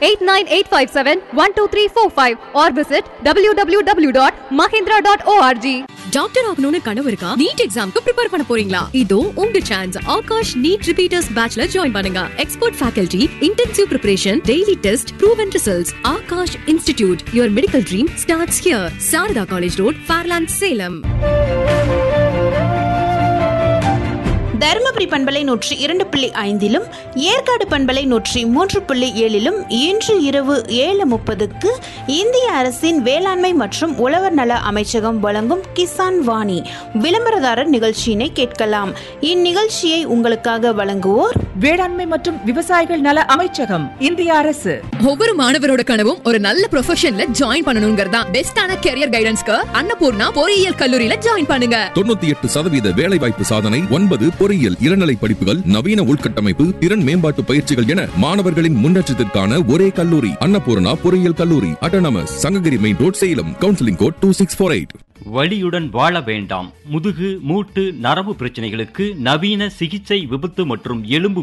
89857 12345 or visit www.mahindra.org. Doctor ஆகணும்னு கனவு இருக்கா நீட் எக்ஸாம்க்கு ப்ரிப்பேர் பண்ண போறீங்களா இதோ உங்க சான்ஸ் ஆகாஷ் நீட் ரிப்பீட்டர்ஸ் பேட்ச்ல ஜாயின் பண்ணுங்க expert faculty intensive preparation daily test proven results Aakash institute your medical dream starts here Sharada college road Fairlands Salem Dharmapuri பண்பலை நூற்றி இரண்டு புள்ளி ஐந்திலும் ஏற்காடு பண்பலை நூற்றி மூன்று புள்ளி ஏழிலும் இன்று இரவு ஏழு முப்பதுக்கு இந்திய அரசின் வேளாண்மை மற்றும் உழவர் நல அமைச்சகம் வழங்கும் கிசான் வாணி விளம்பரதாரர் நிகழ்ச்சியினை கேட்கலாம் இந்நிகழ்ச்சியை உங்களுக்காக வழங்குவோர் வேளாண்மை மற்றும் விவசாயிகள் நல அமைச்சகம் இந்திய அரசு ஒவ்வொரு மாணவரோட கனவும் ஒரு நல்ல ப்ரொஃபஷன்ல ஜாயின் பண்ணணுங்கிறதா பெஸ்டான கெரியர் கைடன்ஸ்க்கு அன்னபூர்ணா பொறியியல் கல்லூரியில ஜாயின் பண்ணுங்க தொண்ணூத்தி எட்டு சதவீத வேலைவாய்ப்பு சாதனை ஒன்பது பொறியியல் இளநிலை படிப்புகள் நவீன உள்கட்டமைப்பு திறன் மேம்பாட்டு பயிற்சிகள் என மாணவர்களின் முன்னேற்றத்திற்கான ஒரே கல்லூரி அன்னபூர்ணா பொறியியல் கல்லூரி autonomous Sankagiri main road Salem counselling code two six four eight வலியுடன் வாழ வேண்டாம் முதுகு மூட்டு நரம்பு பிரச்சனைகளுக்கு நவீன சிகிச்சை விபத்து மற்றும் எலும்பு